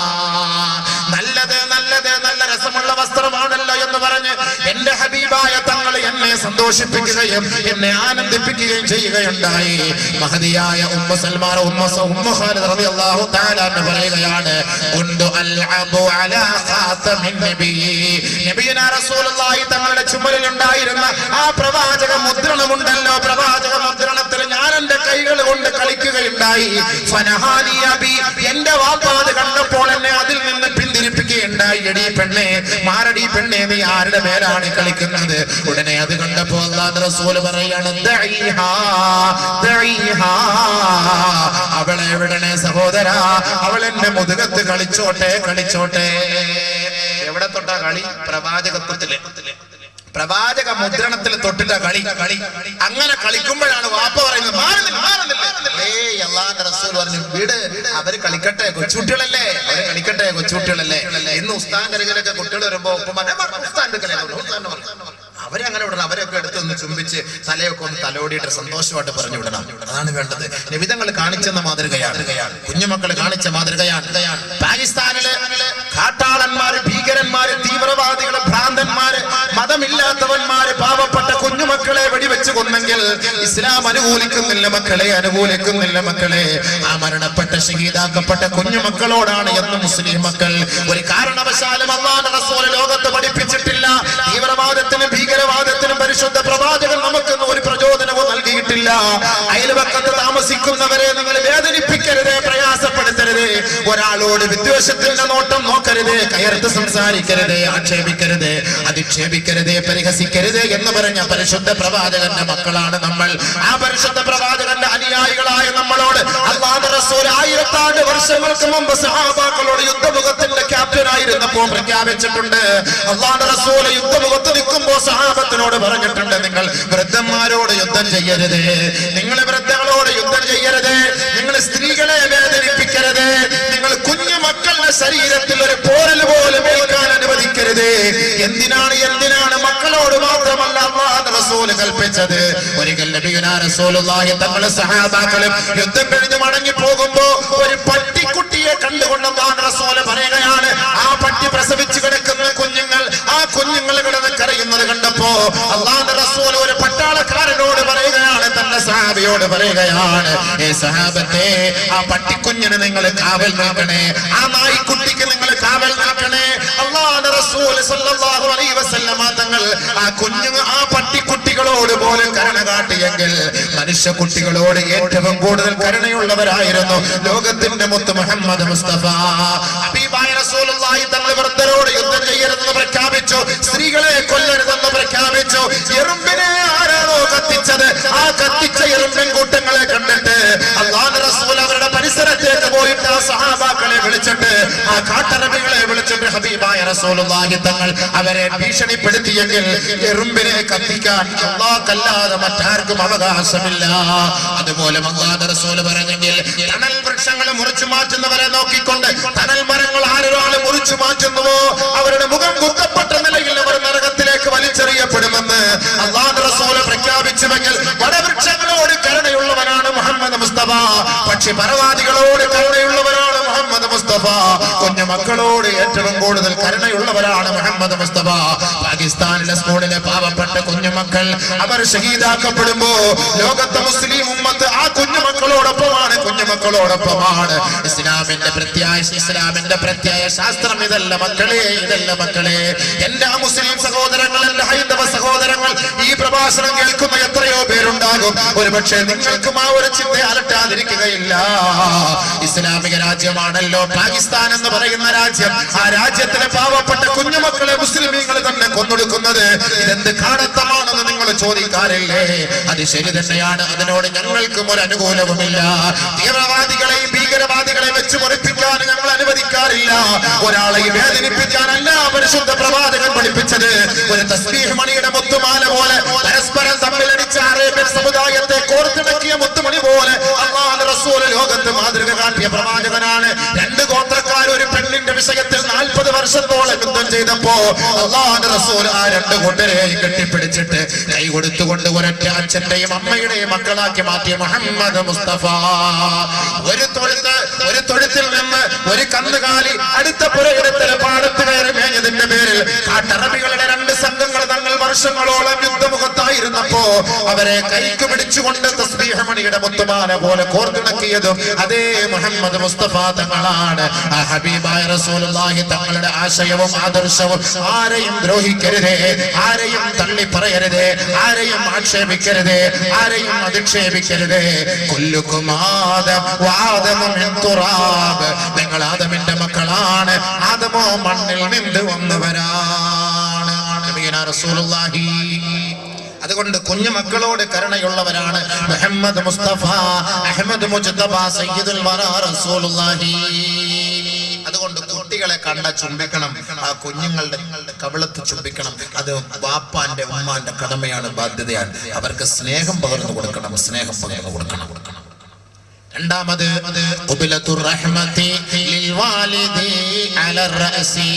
നല്ലത് നല്ലത് നല്ല രസമുള്ള വസ്ത്രമാണല്ലോ എന്ന് പറഞ്ഞ് എന്റെ ഹബീബായ തങ്ങൾ എന്നെ സന്തോഷിപ്പിക്കുകയും എന്നെ ആനന്ദിപ്പിക്കുകയും ചെയ്യുകയുണ്ടായി മഹതിയായ ഉമ്മ സൽമാൻ ഉമ്മ സ- ഉമ്മ ഖാലിദ് റളിയല്ലാഹു തആല എന്ന് പറയുകയാണ് കുന്തു അൽഅബു അലാ ഖാതമിൻ നബിയ്യി നബിയുനാ റസൂലുള്ളാഹി തങ്ങളുടെ ചുമലിൽ ഉണ്ടായിരുന്ന ആ പ്രവാചക മുദ്രണമുണ്ടല്ലോ പ്രവാചക മുദ്രണത്തിൽ ഞാൻ എന്റെ കൈകൾ കൊണ്ട് കളിക്കുകയുണ്ടായി ഫനഹാനി അബി എന്റെ വാപ്പാത് കണ്ടപ്പോൾ എന്നെ അതിൽ നിന്ന് പിന്തിരിപ്പിക്കുകയുണ്ടായി എടി പെണ്ണെ മാരടി പെണ്ണെ നീ ആരുടെ മേലാണ് ഈ കളിക്കുന്നത് ഉടനെ അത് കണ്ടപ്പോ അള്ളാഹ് റസൂൽ പറയാണ് "ദഈഹാ, ദഈഹാ." അവളെ വിടണേ സഹോദര അവൾ എന്റെ മുതുകത്ത് കളിച്ചോട്ടെ കളിച്ചോട്ടെ എവിടെ തൊട്ടാ കളി പ്രവാചകത്വത്തില് പ്രവാചക മുദ്രണത്തിൽ തൊട്ടിട്ട കളി കളി അങ്ങനെ കളിക്കുമ്പോഴാണ് വാപ്പ പറയുന്നത് മാറുന്നില്ല മാറുന്നില്ല ഏയ് അള്ളാന്റെ റസൂൽ പറഞ്ഞു വീട് അവര് കളിക്കട്ടെ കൊച്ചുകുട്ടികളല്ലേ അവര് കളിക്കട്ടെ കൊച്ചുകുട്ടികളല്ലേ ഇന്ന് ഉസ്താന്റെ അരികിലൊക്കെ കുട്ടികൾ വരുമ്പോ ഉപ്പ പറഞ്ഞു, "ഏ, ഉസ്താന്റെ കളി ആണ്, ഉസ്താന്റെ പറഞ്ഞു." അവരങ്ങനെ വിടണം അവരൊക്കെ എടുത്ത് ഒന്ന് ചുംബിച്ച് തലയൊക്കെ ഒന്ന് തലോടിയിട്ട് സന്തോഷമായിട്ട് പറഞ്ഞു വിടണം അതാണ് വേണ്ടത് നിമിതങ്ങൾ കാണിച്ചെന്ന മാതൃകയാണ് കുഞ്ഞുമക്കൾ കാണിച്ച മാതൃകയാണ് പാകിസ്ഥാനിലെ കാട്ടാളന്മാര് ഭീകരന്മാര് തീവ്രവാദികള് ഭ്രാന്തന്മാര് മതമില്ലാത്തവന്മാര് പാവപ്പെട്ട കുഞ്ഞുമക്കളെ വെടിവെച്ച് കൊന്നെങ്കിൽ ഇസ്ലാം അനുകൂലിക്കുന്നില്ല മക്കളെ അനുകൂലിക്കുന്നില്ല മക്കളെ ആ മരണപ്പെട്ട ഷഹീദാക്കപ്പെട്ട കുഞ്ഞുമക്കളോടാണ് എന്ന് മുസ്ലിം മക്കൾ ഒരു കാരണവശാലും അള്ളാഹ് റസൂൽ ലോകത്ത് പഠിപ്പിച്ചിട്ടില്ല തീവ്രവാദത്തിനും ഭീകരവാദത്തിനും പരിശുദ്ധ പ്രവാചകൻ നമുക്കൊന്നും ഒരു പ്രചോദനവും നൽകിയിട്ടില്ല അയൽവക്കത്ത് താമസിക്കുന്നവരെ നിങ്ങൾ വേദനിപ്പിക്കരുത് പ്രയാസപ്പെടുത്തരുത് ഒരാളോട് വിദ്വേഷത്തിന്റെ നോട്ടം നോക്കരുത് കയർത്ത് സംസാരിക്കരുത് ആക്ഷേപിക്കരുത് അധിക്ഷേപിക്കരുത് പരിഹസിക്കരുത് എന്ന് പറഞ്ഞ പരിശുദ്ധ പ്രവാചകന്റെ മക്കളാണ് നമ്മൾ ആ പരിശുദ്ധ പ്രവാചകന്റെ അനുയായികളായ നമ്മളോട് അള്ളാഹു റസൂൽ ആയിരത്താണ്ട് വർഷങ്ങൾക്ക് മുമ്പ് സഹാബാക്കളോട് യുദ്ധമുഖത്തിന്റെ ക്യാപ്റ്റൻ ആയിരുന്നപ്പോ പ്രഖ്യാപിച്ചിട്ടുണ്ട് അള്ളാഹു റസൂൽ യുദ്ധമുഖത്ത് നിൽക്കുമ്പോ സഹാബത്തിനോട് പറഞ്ഞിട്ടുണ്ട് നിങ്ങൾ വൃദ്ധന്മാരോട് യുദ്ധം ചെയ്യരുത് നിങ്ങൾ വൃദ്ധങ്ങളോട് യുദ്ധം ചെയ്യരുത് നിങ്ങൾ സ്ത്രീകളെ വേദനിപ്പിക്കരുത് നിങ്ങൾ കുഞ്ഞു മക്കളുടെ ശരീരത്തിൽ ഒരു പോരൽ പോലും ഏൽക്കാൻ അനുവദിക്കരുത് എന്തിനാണ് എന്തിനാണ് മക്കളോട് മാത്രമല്ല അള്ളാഹു റസൂൽ കൽപ്പിച്ചത് ഒരിക്കൽ നബിയുനാ റസൂലുള്ളാഹി തങ്ങളെ സഹാബാക്കളും യുദ്ധം കഴിഞ്ഞ് മടങ്ങി പോകുമ്പോ ഒരു പട്ടിക്കുട്ടിയെ കണ്ടുകൊണ്ട് അള്ളാഹു റസൂൽ പറയുകയാണ് ആ പട്ടി പ്രസവിച്ചു കിടക്കുന്ന കുഞ്ഞുങ്ങൾ ആ കുഞ്ഞുങ്ങൾ കിടന്ന് കരയുന്നത് കണ്ടപ്പോ അള്ളാഹു റസൂൽ ഒരു പട്ടാളക്കാരനോട് പറയുകയാണ് തന്റെ സഹാബിയോട് പറയുകയാണ് ഏ സഹാബത്തെ ആ പട്ടിക്കുഞ്ഞിന് നിങ്ങൾ കാവൽ നിൽക്കണേ ആ നായിക്കുട്ടിക്ക് നിങ്ങൾ കാവൽ നിൽക്കണേ അള്ളാഹു റസൂൽ സല്ലല്ലാഹു അലൈഹി വസല്ലമ തങ്ങൾ ആ കുഞ്ഞു ആ പട്ടിക്കുട്ടികളോട് പോലും കരുണ കാട്ടിയെങ്കിൽ മനുഷ്യ കുട്ടികളോട് ഏറ്റവും കൂടുതൽ കരുണയുള്ളവരായിരുന്നു ലോകത്തിന്റെ മുത്ത് മുഹമ്മദ് മുസ്തഫ ഹബീബായ റസൂലുള്ളാഹി തങ്ങൾ വൃദ്ധരോട് യുദ്ധം ചെയ്യരുതെന്ന് പ്രഖ്യാപിച്ചു സ്ത്രീകളെ കൊല്ലരുതെന്ന് പ്രഖ്യാപിച്ചു എറുമ്പിനെ ആരാണോ കത്തിച്ചത് ആ കത്തിച്ച എറുമ്പിൻ കൂട്ടങ്ങളെ കണ്ടിട്ട് അള്ളാഹു റസൂൽ അവരുടെ പരിസരത്തേക്ക് പോയിട്ട് ആ സഹാബാക്കളെ വിളിച്ചിട്ട് ആ കാട്ടറബികളെ വിളിച്ചിട്ട് ഹബീബായ റസൂലുള്ളാഹി തങ്ങൾ അവരെ ഭീഷണിപ്പെടുത്തിയെങ്കിൽ എറുമ്പിനെ കത്തിക്കാൻ അള്ളാഹ്ക്കല്ലാതെ മറ്റാർക്കും അവകാശമില്ല അതുപോലെ അള്ളാഹ് റസൂൽ പറഞ്ഞെങ്കിൽ തണൽ വൃക്ഷങ്ങൾ മുറിച്ചു മാറ്റുന്നവരെ നോക്കിക്കൊണ്ട് തണൽ മരങ്ങൾ ആരൊരാളെ മുറിച്ചു മാറ്റുന്നുവോ അവരുടെ മുഖം കുത്തപ്പെട്ട നിലയിൽ അവർ നരകത്തിലേക്ക് വലിച്ചെറിയപ്പെടുമെന്ന് അള്ളാഹ് റസൂൽ പ്രഖ്യാപിച്ചുവെങ്കിൽ വടവൃക്ഷങ്ങളോട് കരുണയുള്ളവനാണ് മുഹമ്മദ് മുസ്തഫ പക്ഷെ പരവാദികളോട് കരുണയുള്ളവരാണ് മുഹമ്മദ് മുസ്തഫ കുഞ്ഞു മക്കളോട് ഏറ്റവും കൂടുതൽ കരുണയുള്ളവരാണ് മുഹമ്മദ് മുസ്തഫ പാകിസ്ഥാനിലെ സ്കൂളിലെ പാവപ്പെട്ട കുഞ്ഞുമക്കൾ അവർ ഷഹീദാക്കപ്പെടുമ്പോ ലോകത്തെ മുസ്ലിം ഉമ്മത്ത് ആ കുഞ്ഞുമക്കളോടൊപ്പമാണ് കുഞ്ഞുമക്കളോടൊപ്പമാണ് ഇസ്ലാമിന്റെ പ്രത്യായ ഇസ്ലാമിന്റെ പ്രത്യായ ശാസ്ത്രം ഇതല്ല മക്കളെ ഇതല്ല മക്കളെ എന്റെ ആ മുസ്ലിം സഹോദരങ്ങൾ എന്റെ ഹൈന്ദവ സഹോദരങ്ങൾ ഈ പ്രഭാഷണം കേൾക്കുന്ന എത്രയോ പേരുണ്ടാകും ഒരുപക്ഷെ നിങ്ങൾക്കും ആ ഒരു ചിന്ത അലട്ടാതിരിക്കുകയില്ല ഇസ്ലാമിക രാജ്യമാണല്ലോ പാകിസ്ഥാൻ എന്ന് പറയുന്ന രാജ്യം ആ രാജ്യത്തിലെ പാവപ്പെട്ട കുഞ്ഞുമക്കളെ മുസ്ലിമീങ്ങൾ തന്നെ കൊന്നൊടുക്കുന്നത് ഇതെന്ത് കാണത്തമാണെന്ന് നിങ്ങൾ ചോദിക്കാറില്ലേ അത് ശരി തന്നെയാണ് അതിനോട് ഞങ്ങൾക്കും ഒരു അനുകൂലവുമില്ല തീവ്രവാദികളെയും ഭീകരവാദികളെയും വെച്ച് മുറിപ്പിക്കാൻ ഞങ്ങൾ അനുവദിക്കാറില്ല ഒരാളെയും വേദനിപ്പിക്കാനല്ല പരിശുദ്ധ പ്രവാചകൻ പഠിപ്പിച്ചത് ഒരു തസ്ബീഹ് മണിയുടെ മുത്തുമാല പോലെ പരസ്പരം തമ്മിലടിച്ച അറേബ്യൻ സമുദായത്തെ കോർത്തിണക്കിയ മുത്തുമണി പോലെ അള്ളാഹ് റസൂൽ ലോകത്ത് മാതൃക കാട്ടിയ പ്രവാചകനാണ് രണ്ട് ഗോത്രക്കാർ ഒരു പെണ്ണിന്റെ വിഷയത്തിൽ നാൽപ്പത് വർഷത്തോളം യുദ്ധം ചെയ്തപ്പോ അള്ളാഹ് റസൂൽ ആ രണ്ട് കൂട്ടരെയും കെട്ടിപ്പിടിച്ചിട്ട് കൈ കൊടുത്തുകൊണ്ട് ഒരൊറ്റ അച്ഛന്റെയും അമ്മയുടെയും മക്കളാക്കി മാറ്റിയ മുഹമ്മദ് മുസ്തഫ ഒരു തൊഴുത്ത് ഒരു തൊഴുത്തിൽ നിന്ന് ഒരു കന്നുകാലി അടുത്ത പുരയിടത്തിലെ പാടത്ത് കയറി മേഞ്ഞതിന്റെ പേരിൽ കാട്ടറബികളുടെ രണ്ട് സംഘങ്ങൾ തങ്ങൾ വർഷങ്ങളോളം യുദ്ധമുഖത്തായിരുന്നപ്പോ അവരെ കൈക്ക് പിടിച്ചുകൊണ്ട് തസ്ബീഹ മണിയുടെ മുത്തുമാല പോലെ കോർത്തിണക്കിയതും അതേ മുഹമ്മദ് മുസ്തഫ തങ്ങളാണ് ആ ഹബീബായ റസൂലുള്ളാഹി തങ്ങളുടെ ആശയവും ആദർശവും ആരെയും ദ്രോഹിക്കരുതേ ആരെയും തള്ളി പറയരുതേ ആരെയും ആക്ഷേപിക്കരുതേ ആരെയും അധിക്ഷേപിക്കരുതേ കൊല്ലുക്കും ആദം വാദമും തുറാബ് നിങ്ങൾ ആദമിന്റെ മക്കളാണ് ആദമോ മണ്ണിൽ നിന്ന് വന്നവരാണ് നബിയനാ റസൂലുള്ളാഹി അതുകൊണ്ട് കുഞ്ഞു മക്കളോട് കരുണയുള്ളവരാണ് മുഹമ്മദ് മുസ്തഫ അഹമ്മദ് മുജ്തബ സയ്യിദുൽ വറാ റസൂലുള്ളാഹി അതുകൊണ്ട് കുട്ടികളെ കണ്ട ചുംബിക്കണം ആ കുഞ്ഞുങ്ങളുടെ കവിളത്ത് ചുംബിക്കണം അത് വാപ്പാന്റെ ഉമ്മാന്റെ കടമയാണ് ബാധ്യതയാണ് അവർക്ക് സ്നേഹം പകർന്നു കൊടുക്കണം സ്നേഹം പകർന്നു കൊടുക്കണം രണ്ടാമത് ഖുബിലത്തുർ റഹ്മത്തി ലിൽ വാലിദി അലർ റഅസി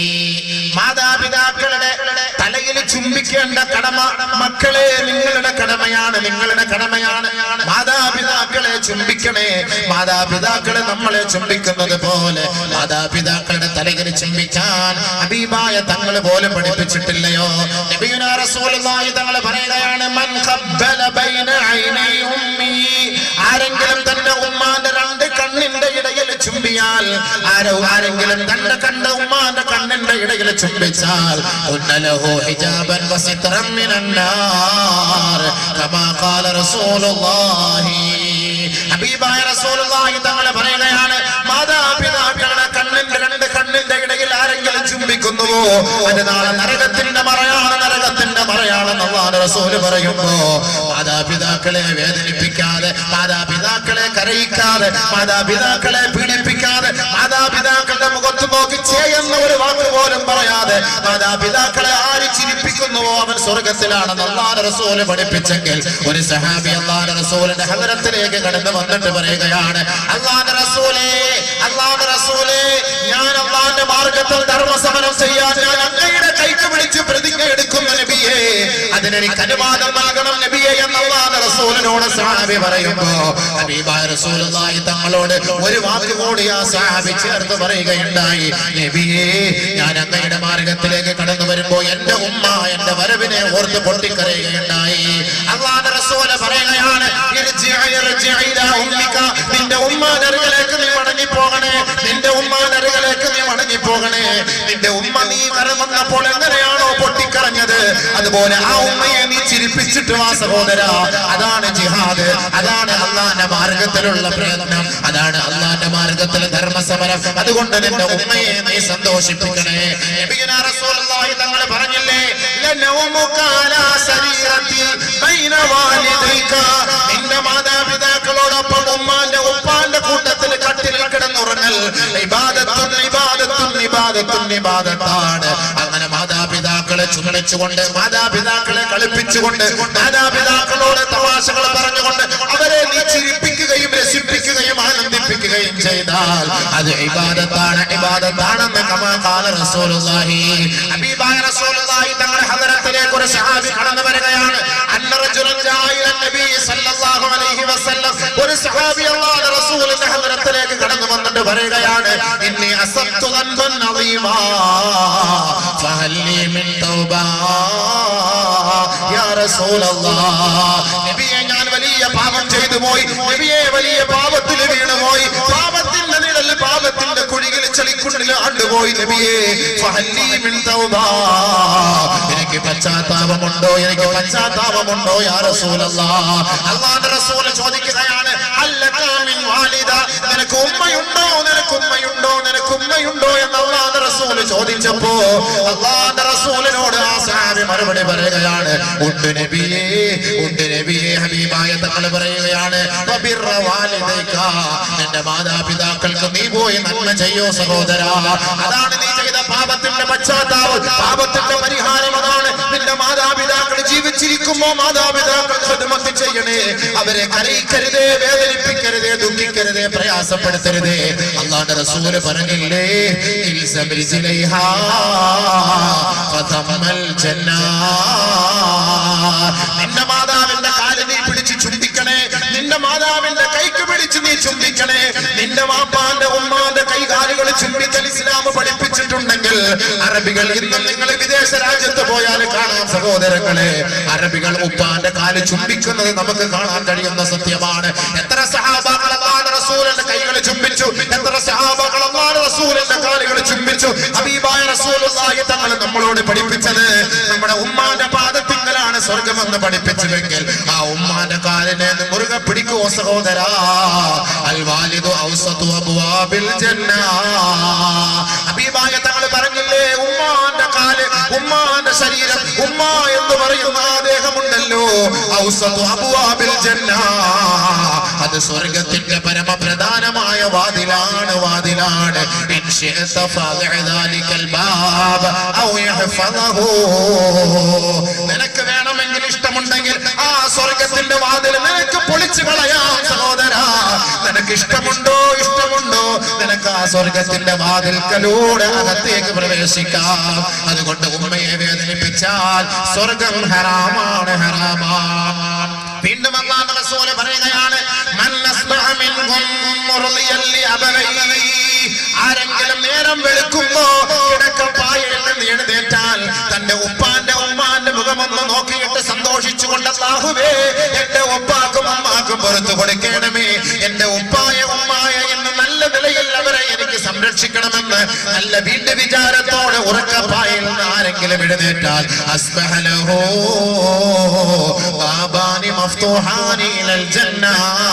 മാതാപിതാക്കളുടെ തലയിൽ ചുംബിക്കേണ്ട കടമ മക്കളെ നിങ്ങളുടെ കടമയാണ് നിങ്ങളുടെ കടമയാണ് മാതാപിതാക്കളെ ചുംബിക്കണേ മാതാപിതാക്കളെ നമ്മളെ ചുംബിക്കുന്നത് പോലെ മാതാപിതാക്കളുടെ തലയിൽ ചുംബിക്കാൻ ഹബീബായ തങ്ങൾ പോലും പഠിപ്പിച്ചിട്ടില്ലയോ നബിയുനാ റസൂലുള്ളാഹി തങ്ങൾ പറയുകയാണ് മൻ ഖബ്ബല ബൈന ഐനൈ ഉമ്മി ആരെങ്കിലും തന്റെ ഉമ്മാന്റെ രണ്ട് കണ്ണിന്റെ ഇടയിൽ ചുംബിയാൽ ആരോ ആരെങ്കിലും തന്റെ കണ്ട ഉമ്മാന്റെ കണ്ണിന്റെ ഇടയിൽ ചുംബിച്ചാൽ ഉന്നലഹു ഹിജാബൻ വസിത്രം മിനന്നാർ കമാ ഖാല റസൂലുള്ളാഹി ഹബീബായ റസൂലുള്ളാഹി തങ്ങൾ പറയുകയാണ് മാതാപിതാക്കളുടെ കണ്ണിന്റെ രണ്ട് കണ്ണിന്റെ ഇടയിൽ ആരെങ്കിലും ചുംബിക്കുന്നുവോ അത് നാളെ നരകത്തിന്റെ മറയാണ് നരകത്തിന്റെ മറയാണെന്ന് അള്ളാഹു റസൂല് പറയുമ്പോ മാതാപിതാക്കളെ വേദനിപ്പിക്കാതെ മാതാപിതാക്കളെ കരയിക്കാതെ മാതാപിതാക്കളെ പീഡിപ്പിക്കാതെ മാതാപിതാക്കളുടെ മുഖത്ത് നോക്കി ചെയ്യുന്ന ഒരു വാക്ക് പോലും പറയാതെ മാതാപിതാക്കളെ ആര് ചിരിപ്പിക്കുന്നുവോ അവൻ സ്വർഗത്തിലാണെന്ന് അള്ളാഹു റസൂല് പഠിപ്പിച്ചെങ്കിൽ ഒരു സഹാബി അള്ളാഹു റസൂലിന്റെ ഹദരത്തിലേക്ക് കടന്നു വന്നിട്ട് പറയുകയാണ് അള്ളാഹു റസൂലേ അള്ളാഹു റസൂലേ ഞാൻ അള്ളാഹിന്റെ മാർഗത്തിൽ ധർമ്മസമരം ചെയ്യാൻ ഞാൻ അങ്ങയുടെ കൈക്ക് പിടിച്ച് പ്രതിജ്ഞ എടുക്കുന്ന നബിയെ അതിനെനിക്ക് അനുവാദം നൽകണം നബിയെ എന്ന് അള്ളാഹു റസൂലിനോട് സഹാബി പറയുമ്പോ ഹബീബായ റസൂലുള്ളാഹി തങ്ങളോട് ഒരു വാക്ക് കൂടി ആ സഹാബി ചേർത്ത് പറയുകയുണ്ടായി നബിയെ ഞാൻ അങ്ങയുടെ മാർഗത്തിലേക്ക് കടന്നു വരുമ്പോ എന്റെ ഉമ്മ എന്റെ വരവിനെ ഓർത്ത് പൊട്ടിക്കരയുകയുണ്ടായി അള്ളാഹു റസൂല് പറയുകയാണ് ഇർജിഅ ഇർജിഅ ഇലാ ഉമ്മിക നിന്റെ ഉമ്മാനരികിലേക്ക് നീ മടങ്ങി പോകണേ നിന്റെ ഉമ്മാനരികിലേക്ക് നീ മടങ്ങി പോകണേ നിന്റെ ഉമ്മ നീ വരം വന്നപ്പോൾ എങ്ങനെയാണോ പൊട്ടിക്കറഞ്ഞത് അതുപോലെ ആ ഉമ്മയെ നീ ചിരിപ്പിച്ചിട്ട് വാ സഹോദര അതാണ് ജിഹാദ് അതാണ് അള്ളാന്റെ മാർഗത്തിലുള്ള പ്രയത്നം അതാണ് അള്ളാന്റെ മാർഗത്തിൽ ധർമ്മസമരം അതുകൊണ്ട് നിന്റെ ഉമ്മയെ നീ സന്തോഷിപ്പിക്കണേ നബിയുനാ റസൂലുള്ളാഹി തങ്ങൾ പറഞ്ഞില്ലേ ലനൗമുക അലാ സരീറത്തി ബൈന വാലിദൈക നിന്റെ മാതാപിതാക്കളോടൊപ്പം ഉമ്മാന്റെ ഉപ്പാന്റെ കൂട്ടത്തിൽ കട്ടിലിൽ കിടന്നുറങ്ങൽ ഇബാദത്തും ഇബാദത്തും ഇബാദത്തും ഇബാദത്താണ് അങ്ങനെ മാതാപിതാക്കളെ ചുമളിച്ചുകൊണ്ട് മാതാപിതാക്കളെ കളിപ്പിച്ചുകൊണ്ട് മാതാപിതാക്കളോട് തമാശകൾ പറഞ്ഞുകൊണ്ട് അവരെ നീ ചിരിപ്പിക്കുകയും രസിപ്പിക്കുകയും ആനന്ദിപ്പിക്കുകയും ചെയ്താൽ അത് ഇബാദത്താണ് ഇബാദത്താണെന്ന് കമാ ഖാല റസൂലുള്ളാഹി ഹബീബായ റസൂലുള്ളാഹി തങ്ങളുടെ ഹദറത്തിലേക്ക് ഒരു സഹാബി കടന്നു വരികയാണ് അന്ന റജുലൻ ജാഅ ഇല നബി സല്ലല്ലാഹു അലൈഹി വസല്ലം ഒരു സഹാബി അല്ലാഹുവിന്റെ റസൂലിന്റെ ഹദറത്തിലേക്ക് കടന്നു വന്നിട്ട് പറയുകയാണ് ഇന്നി അസബ്തു ദൻബൻ അളീമാ ഫഹൽ ലീ മിൻ തൗബാ യാ റസൂലല്ലാഹ് നബിയെ ഞാൻ വലിയ പാപം ചെയ്തു പോയി നബിയെ വലിയ പാപത്തിൽ വീണു പോയി പാപത്തിന്റെ നിഴൽ പാപത്തിന്റെ കുഴിയിൽ ചളിക്കുണ്ടിൽ ആണ്ടുപോയി നബിയെ ഫഹൽ ലീ മിൻ തൗബാ എനിക്ക് പശ്ചാത്താപമുണ്ടോ എനിക്ക് പശ്ചാത്താപമുണ്ടോ യാ റസൂലല്ലാഹ് അല്ലാഹുവിന്റെ റസൂൽ ചോദിക്കുകയാണ് അല്ലക മിൻ വാലിദ നിനക്ക് ഉമ്മയുണ്ടോ നിനക്ക് ഉമ്മയുണ്ടോ നിനക്ക് ഉമ്മയുണ്ടോ എന്ന് അള്ളാഹുവിന്റെ റസൂൽ ചോദിച്ചപ്പോ അള്ളാഹുവിന്റെ റസൂലിനോട് ആ സഹാബി മറുപടി പറയുകയാണ് ഉണ്ട് നബിയേ ഉണ്ട് നബിയേ ഹബീബായ തങ്ങൾ പറയുകയാണ് വബിർറ വാലിദൈക നിന്റെ മാതാപിതാക്കൾക്ക് നീ പോയി നന്മ ചെയ്യോ സഹോദര അതാണ് നീ ചെയ്ത പാപത്തിന്റെ പശ്ചാത്താപം പാപത്തിന്റെ പരിഹാരം അതാണ് നിന്റെ മാതാപിതാക്കൾ ജീവിച്ചിരിക്കുമ്പോ മാതാപിതാക്കൾ ഖിദ്മത്ത് ചെയ്യണേ അവരെ കരയിക്കരുതേ വേദനിപ്പിക്കരുതേ ദുഃഖിക്കരുതേ പ്രയാസപ്പെടുത്തരുതേ അള്ളാന്റെ റസൂല് പറഞ്ഞില്ലേ ഇൽസം റിജ്ലൈഹാ ഫതമ്മൽ ജന്നാ നിന്റെ മാതാവിന്റെ കാല് നീ പിടിച്ച് ചുംബിക്കണേ നിന്റെ മാതാവിന്റെ കൈക്ക് പിടിച്ച് നീ ചുംബിക്കണേ നിന്റെ വാപ്പാന്റെ ഉമ്മാന്റെ കൈകാലുകൾ ചുംബിക്കൽ ഇസ്ലാം പഠിപ്പിച്ചിട്ടുണ്ടെങ്കിൽ അറബികൾ ഇന്നും നിങ്ങൾ വിദേശ രാജ്യത്ത് പോയാൽ കാണാം സഹോദരങ്ങളെ അറബികൾ ഉപ്പാന്റെ കാല് ചുംബിക്കുന്നത് നമുക്ക് കാണാൻ കഴിയുന്ന സത്യമാണ് എത്ര സഹാബാക്കൾ അള്ളാഹുവിന്റെ റസൂലിന്റെ കൈകൾ ചുംബിച്ചു എത്ര സഹാബാക്കൾ അള്ളാഹുവിന്റെ റസൂലിന്റെ കാലുകൾ ചുംബിച്ചു ഹബീബായ റസൂലുള്ളാഹി തങ്ങൾ നമ്മളോട് പഠിപ്പിച്ചത് നമ്മുടെ ഉമ്മാന്റെ പാദത്തിങ്കലാണ് സ്വർഗമെന്ന് പഠിപ്പിച്ചുവെങ്കിൽ ആ ഉമ്മാന്റെ കാലിനെ ഒന്ന് മുറുകെ പിടിക്കുവോ സഹോദരാ അൽ വാലിദു ഔസതു അബ്വാബിൽ ജന്ന ഹബീബായ തങ്ങൾ പറഞ്ഞില്ലേ ഉമ്മാന്റെ കാല് ഉമ്മാന്റെ ശരീരം ഉമ്മ എന്ന് പറയുന്ന ആ ദേഹമുണ്ടല്ലോ ഔസതു അബ്വാബിൽ ജന്ന അത് സ്വർഗത്തിന്റെ പരമപ്രധാനമായ വാതിലാണ് വാതിലാണ് ഇൻ ശിഅത ഫഅദ ദാലികൽ ബാബ് ഔ യഹ്ഫദഹു നിനക്ക് വേണമെങ്കിൽ ഇഷ്ടമുണ്ടെങ്കിൽ ആ സ്വർഗത്തിന്റെ വാതിൽ നിനക്ക് പൊളിച്ചു കളയാം സഹോദരാ നിനക്ക് ഇഷ്ടമുണ്ടോ ഇഷ്ടമുണ്ടോ നിനക്ക് ആ സ്വർഗത്തിന്റെ വാതിൽക്കലൂടെ അകത്തേക്ക് പ്രവേശിക്കാം അതുകൊണ്ട് ഉമ്മയെ വേദനിപ്പിച്ചാൽ സ്വർഗം ഹറാമാണ് ഹറാമാണ് വീണ്ടും അള്ളാഹു റസൂല് പറയുകയാണ് മൻ അസ്ബഹ മിൻകും മുർളിയൻ ലിഅബവൈഹി ആരെങ്കിലും നേരം വെളുക്കുമ്പോ കിടക്കപ്പായയിൽ നിന്ന് എഴുന്നേറ്റാൽ തന്റെ ഉപ്പാന്റെ ഉമ്മാന്റെ മുഖമൊന്ന് നോക്കിയിട്ട് സന്തോഷിച്ചുകൊണ്ട് അല്ലാഹുവേ എന്റെ ഉപ്പാക്കും അമ്മാക്കും പുറത്തു കൊടുക്കണമേ എന്റെ ഉപ്പായ ഉമ്മായ എന്ന് നല്ല നിലയിൽ അവരെ എനിക്ക് സംരക്ഷിക്കണമെന്ന് നല്ല വീണ്ടും വിചാരത്തോടെ ഉറക്കപ്പായയിൽ നിന്ന് ആരെങ്കിലും എഴുന്നേറ്റാൽ അസ്ബഹലഹോ ബാബാനി മഫ്തൂഹാനി ഇലൽ ജന്ന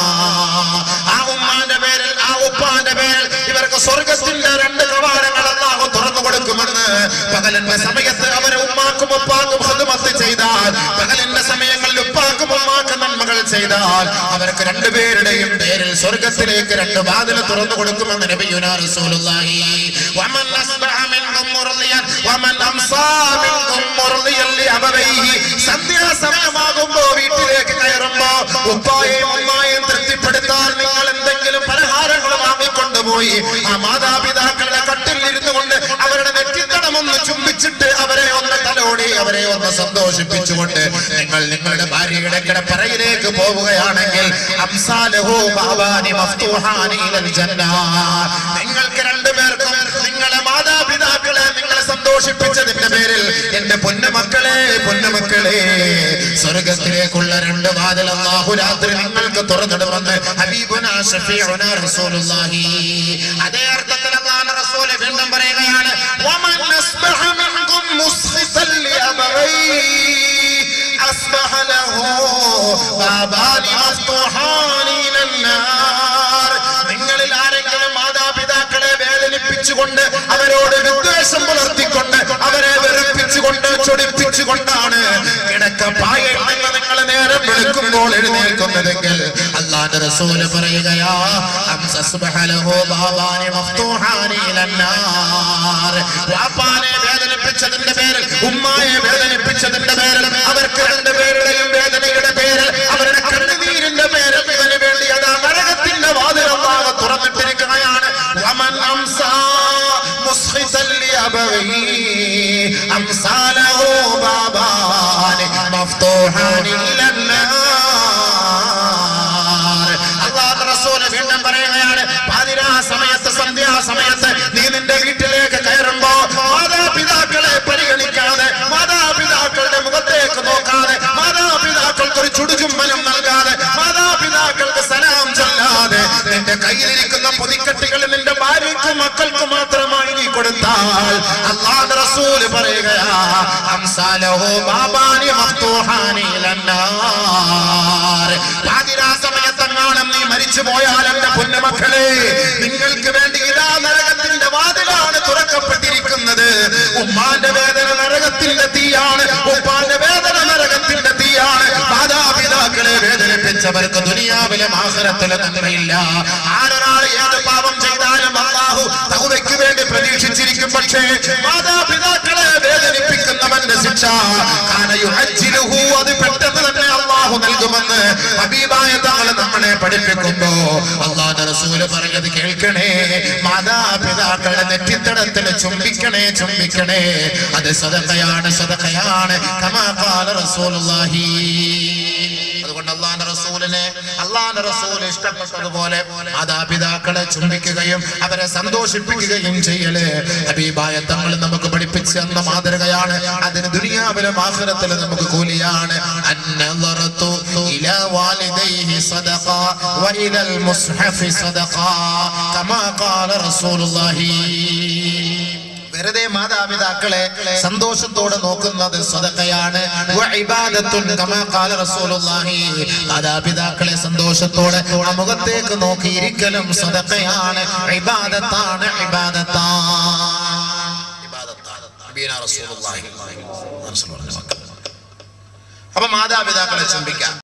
ആ ഉമ്മാന്റെ പേരിൽ ആ ഉപ്പാന്റെ പേരിൽ ഇവർക്ക് സ്വർഗത്തിന്റെ രണ്ട് കവാടങ്ങൾ അല്ലാഹു തുറന്നു കൊടുക്കുമെന്ന് പകലിന്റെ സമയത്ത് അവരെ ഉമ്മാക്കും ഉപ്പാക്കും ഹൃദമത്ത് ചെയ്താൽ പകലിന്റെ സമയങ്ങളിൽ ഉപ്പാക്കും ഉമ്മാക്കും നന്മകൾ ചെയ്താൽ അവർക്ക് രണ്ടുപേരുടെയും പേരിൽ സ്വർഗത്തിലേക്ക് രണ്ട് വാതിൽ തുറന്നു കൊടുക്കുമെന്ന് നബിയുനാ റസൂലുള്ളാഹി വമൻ അസ്ബഹ മിൻകും മുർളിയൻ വമൻ അംസാ മിൻകും മുർളിയൻ ലിഅബവൈഹി സന്ധ്യാസമയമാകുമ്പോ വീട്ടിലേക്ക് കയറുമ്പോ ഉപ്പായെയും ഉമ്മായെയും തൃപ്തിപ്പെടുത്താൻ നിങ്ങൾ എന്തെങ്കിലും പലഹാരങ്ങൾ വാങ്ങിക്കൊണ്ടുപോയി ആ മാതാപിതാക്കളുടെ കട്ടിൽ ഇരുന്നു കൊണ്ട് അവരുടെ നെറ്റിത്തടമൊന്ന് ചുംബിച്ചിട്ട് അവരെ ഒന്ന് തലോടി അവരെ ഒന്ന് സന്തോഷിപ്പിച്ചുകൊണ്ട് നിങ്ങൾ നിങ്ങളുടെ ഭാര്യയുടെ കിടപ്പറയിലേക്ക് പോവുകയാണെങ്കിൽ അംസാലഹു ബാബാനി മഫ്തൂഹാനി ഇലൽ ജന്ന നിങ്ങൾക്ക് രണ്ടുപേർക്കും നിങ്ങളെ മാതാപിതാക്കളെ നിങ്ങളെ സന്തോഷിപ്പിച്ചതിന്റെ പേരിൽ എന്റെ പൊന്നുമക്കളെ പൊന്നുമക്കളെ സ്വർഗത്തിലേക്കുള്ള രണ്ട് വാതിൽ അല്ലാഹു രാത്രി നിങ്ങൾക്ക് തുറന്നിടുമെന്ന് ഹബീബുന ഷഫീഉന റസൂലുള്ളാഹി അതേ അർത്ഥത്തിൽ അല്ലാഹു റസൂൽ വീണ്ടും പറയുകയാണ് വമൻ അസ്ബഹ മിൻകും മുസ്ഖിതൻ ലിഅബവൈഹി അസ്ബഹ ലഹു ബാബാനി മഫ്തൂഹാനി ഇലന്നാർ നിങ്ങളിൽ ആരെങ്കിലും മാതാപിതാക്കളെ വേദനിപ്പിച്ചുകൊണ്ട് അവരോട് വിദ്വേഷം പുലർത്തിക്കൊണ്ട് അവരെ വെറുപ്പിച്ചുകൊണ്ട് ചൊടിപ്പിച്ചുകൊണ്ടാണ് കിടക്കപ്പായയിൽ നിന്ന് നിങ്ങൾ നേരം വെളുക്കുമ്പോൾ എഴുന്നേൽക്കുന്നതെങ്കിൽ അള്ളാന്റെ റസൂല് പറയുകയാ അംസസ്ബഹ ലഹു ബാബാനി മഫ്തൂഹാനി ഇലന്നാർ വാപ്പാനെ വേദനിപ്പിച്ചതിന്റെ പേരിൽ ഉമ്മായെ വേദനിപ്പിച്ചതിന്റെ പേരിൽ അവർക്ക് രണ്ടുപേരുടെയും വേദനയുടെ പേരിൽ അവരുടെ കണ്ണുനീരിന്റെ പേരിൽ ഇവന് വേണ്ടി അതാ നരകത്തിന്റെ വാതിൽ അള്ളാഹ് തുറന്നിട്ടിരിക്കുകയാണ് വമൻ അംസാ മുസ്ഖിതൻ ലിഅബവൈഹി അംസാലഹു ബാബാനി മഫ്തൂഹാനി ഇലന്നാർ അള്ളാഹ് റസൂല് വീണ്ടും പറയുകയാണ് പാതിരാ സമയത്ത് സന്ധ്യാ സമയത്ത് നീ നിന്റെ വീട്ടിലേക്ക് കയറുമ്പോ മാതാപിതാക്കളെ പരിഗണിക്കാതെ മാതാപിതാക്കളുടെ മുഖത്തേക്ക് നോക്കാതെ മാതാപിതാക്കൾക്ക് ഒരു ചുടുചുമ്മനം നൽകാതെ മാതാപിതാക്കൾക്ക് സലാം ചൊല്ലാതെ നിന്റെ കയ്യിലിരിക്കുന്ന പൊതിക്കെട്ടുകൾ നിന്റെ ഭാര്യയ്ക്കും മക്കൾക്കും മാത്രമായി നീ കൊടുത്താൽ അള്ളാഹ് റസൂല് പറയുകയാ അംസാലഹു ബാബാനി മഫ്തൂഹാനി ലന്നാർ പാതിരാ സമയത്തെങ്ങാനും നീ മരിച്ചു പോയാൽ എന്റെ പൊന്നുമക്കളെ നിങ്ങൾക്ക് വേണ്ടി ഇതാ നരകത്തിന്റെ വാതിലാണ് തുറക്കപ്പെട്ടിരിക്കുന്നത് ഉമ്മാന്റെ വേദന നരകത്തിന്റെ തീയാണ് ഉപ്പാന്റെ വേദന നരകത്തിന്റെ തീയാണ് മാതാപിതാക്കളെ വേദനിപ്പിച്ചവർക്ക് ദുനിയാവിലെ ആഹ്റത്തിലെ നന്മയില്ല ആരൊരാൾ ഏത് പാപം ചെയ്താലും അള്ളാഹു തൗബയ്ക്ക് വേണ്ടി പ്രതീക്ഷിച്ചിരിക്കും പക്ഷേ മാതാപിതാക്കളെ വേദനിപ്പിക്കുന്നവന്റെ ശിക്ഷ കാനയുഹജ്ജിലുഹു അത് പെട്ടെന്ന് തന്നെ അള്ളാഹു നൽകുമെന്ന് ഹബീബായ താങ്കൾ നമ്മളെ പഠിപ്പിക്കുമ്പോ അള്ളാഹുന്റെ റസൂല് പറഞ്ഞത് കേൾക്കണേ മാതാപിതാക്കളുടെ നെറ്റിത്തടത്തിൽ ചുംബിക്കണേ ചുംബിക്കണേ അത് സദഖയാണ് സദഖയാണ് കമാ ഖാല റസൂലുള്ളാഹി അതുകൊണ്ട് അള്ളാന്റെ റസൂലിനെ അള്ളാന്റെ റസൂൽ ഇഷ്ടപ്പെട്ടതുപോലെ മാതാപിതാക്കളെ ചുംബിക്കുകയും അവരെ സന്തോഷിപ്പിക്കുകയും ചെയ്യല് ഹബീബായ തങ്ങൾ നമുക്ക് പഠിപ്പിച്ചു തന്ന മാതൃകയാണ് അതിന് ദുനിയാവിലും ആഖിറത്തിലും നമുക്ക് കൂലിയാണ് അന്നളറതു ഇലാ വാലിദൈഹി സദഖ വഇലൽ മുസ്ഹഫി സദഖ കമാ ഖാല റസൂലുള്ളാഹി വെറുതെ മാതാപിതാക്കളെ സന്തോഷത്തോടെ നോക്കുന്നത് സ്വതക്കയാണ് മാതാപിതാക്കളെ സന്തോഷത്തോടെ ആ മുഖത്തേക്ക് നോക്കിയിരിക്കലും സ്വതക്കയാണ് ഇബാദത്താണ് ഇബാദത്താണ് അപ്പൊ മാതാപിതാക്കളെ ചുംബിക്കാം